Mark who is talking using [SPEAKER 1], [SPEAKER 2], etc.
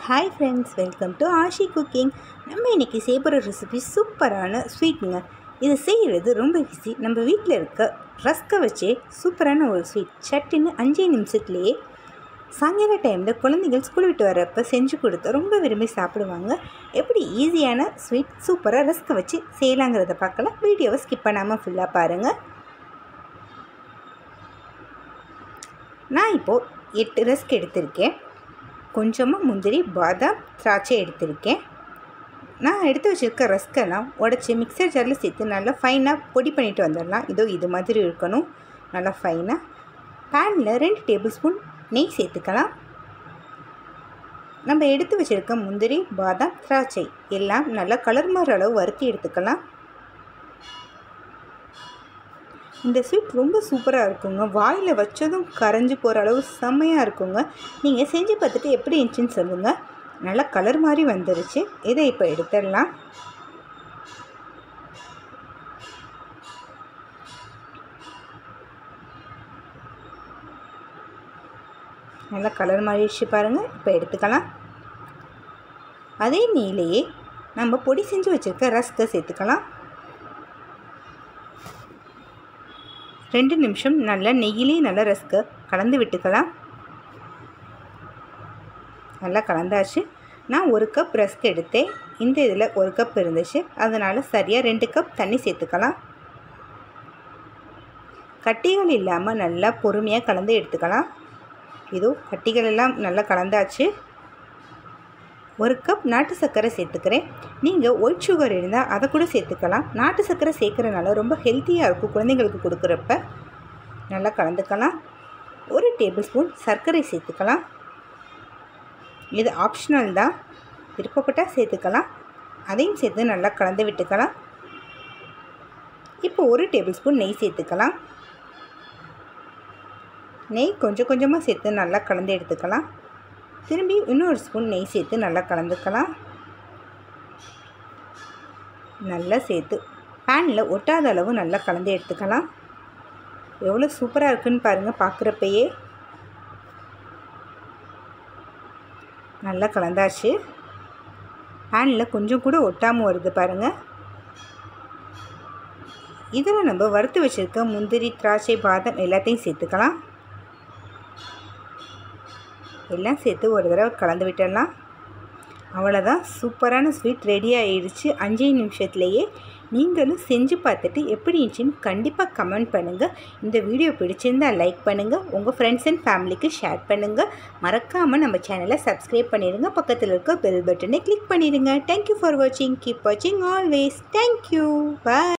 [SPEAKER 1] hi friends welcome to Ashi cooking நம்ம இன்றைக்கி செய்ய போகிற ரெசிபி சூப்பரான ஸ்வீட்டுங்க இது செய்கிறது ரொம்ப ஈஸி நம்ம வீட்டில் இருக்க ரஸ்கை வச்சே சூப்பரான ஒரு ஸ்வீட் சட்டுன்னு அஞ்சே நிமிஷத்துலேயே சாயங்கால டைமில் குழந்தைகள் ஸ்கூல் விட்டு வரப்போ செஞ்சு கொடுத்து ரொம்ப விரும்பி சாப்பிடுவாங்க எப்படி ஈஸியான ஸ்வீட் சூப்பராக ரஸ்கை வச்சு செய்யலாங்கிறத பார்க்கலாம் வீடியோவை ஸ்கிப் பண்ணாமல் ஃபுல்லாக பாருங்கள் நான் இப்போது எட்டு ரஸ்க் எடுத்திருக்கேன் கொஞ்சமாக முந்திரி பாதாம் திராட்சை எடுத்திருக்கேன் நான் எடுத்து வச்சுருக்க ரஸ்கெல்லாம் உடச்சி மிக்சர் ஜாரில் சேர்த்து நல்லா ஃபைனாக பொடி பண்ணிட்டு வந்துடலாம் இதோ இது மாதிரி இருக்கணும் நல்லா ஃபைனாக பேனில் ரெண்டு டேபிள் ஸ்பூன் நெய் சேர்த்துக்கலாம் நம்ம எடுத்து வச்சுருக்க முந்திரி பாதாம் திராட்சை எல்லாம் நல்லா கலர் மாற அளவு வறுத்தி எடுத்துக்கலாம் இந்த ஸ்வீட் ரொம்ப சூப்பராக இருக்குங்க வாயில் வச்சதும் கரைஞ்சி போகிற அளவு செம்மையாக இருக்குங்க நீங்கள் செஞ்சு பார்த்துட்டு எப்படி இருந்துச்சுன்னு சொல்லுங்கள் நல்லா கலர் மாதிரி வந்துருச்சு இதை இப்போ எடுத்துடலாம் நல்லா கலர் மாறிடுச்சு பாருங்கள் இப்போ எடுத்துக்கலாம் அதே நீலையே நம்ம பொடி செஞ்சு வச்சுருக்க ரஸ்கை சேர்த்துக்கலாம் ரெண்டு நிமிஷம் நல்லா நெய்யிலே நல்லா ரஸ்கை கலந்து விட்டுக்கலாம் நல்லா கலந்தாச்சு நான் ஒரு கப் ரஸ்க் எடுத்தேன் இந்த இதில் ஒரு கப் இருந்துச்சு அதனால் சரியாக ரெண்டு கப் தண்ணி சேர்த்துக்கலாம் கட்டிகள் இல்லாமல் நல்லா பொறுமையாக கலந்து எடுத்துக்கலாம் இதோ கட்டிகள் எல்லாம் நல்லா கலந்தாச்சு ஒரு கப் நாட்டு சர்க்கரை சேர்த்துக்கிறேன் நீங்கள் ஒயிட் சுகர் இருந்தால் அதை கூட சேர்த்துக்கலாம் நாட்டு சர்க்கரை சேர்க்குறனால ரொம்ப ஹெல்த்தியாக இருக்கும் குழந்தைங்களுக்கு கொடுக்குறப்ப நல்லா கலந்துக்கலாம் ஒரு டேபிள் ஸ்பூன் சர்க்கரை சேர்த்துக்கலாம் இது ஆப்ஷனல் தான் விருப்பப்பட்டால் சேர்த்துக்கலாம் அதையும் சேர்த்து நல்லா கலந்து விட்டுக்கலாம் இப்போ ஒரு டேபிள் ஸ்பூன் நெய் சேர்த்துக்கலாம் நெய் கொஞ்சம் கொஞ்சமாக சேர்த்து நல்லா கலந்து எடுத்துக்கலாம் திரும்பி இன்னொரு ஸ்பூன் நெய் சேர்த்து நல்லா கலந்துக்கலாம் நல்லா சேர்த்து பேனில் ஒட்டாத அளவு நல்லா கலந்து எடுத்துக்கலாம் எவ்வளோ சூப்பராக இருக்குன்னு பாருங்கள் பார்க்குறப்பயே நல்லா கலந்தாச்சு பேனில் கொஞ்சம் கூட ஒட்டாமல் வருது பாருங்கள் இதில் நம்ம வறுத்து வச்சுருக்க முந்திரி திராட்சை பாதம் எல்லாத்தையும் சேர்த்துக்கலாம் எல்லாம் சேர்த்து ஒரு தடவை கலந்து விட்டுடலாம் அவ்வளோதான் சூப்பரான ஸ்வீட் ரெடி ஆகிடுச்சு அஞ்சே நிமிஷத்துலேயே நீங்களும் செஞ்சு பார்த்துட்டு எப்படி இருந்துச்சுன்னு கண்டிப்பாக கமெண்ட் பண்ணுங்கள் இந்த வீடியோ பிடிச்சிருந்தால் லைக் பண்ணுங்கள் உங்கள் ஃப்ரெண்ட்ஸ் அண்ட் ஃபேமிலிக்கு ஷேர் பண்ணுங்கள் மறக்காமல் நம்ம சேனலை சப்ஸ்கிரைப் பண்ணிடுங்க பக்கத்தில் இருக்க பெல் பட்டனை கிளிக் பண்ணிடுங்க தேங்க்யூ ஃபார் வாட்சிங் கீப் வாட்சிங் ஆல்வேஸ் தேங்க்யூ பாய்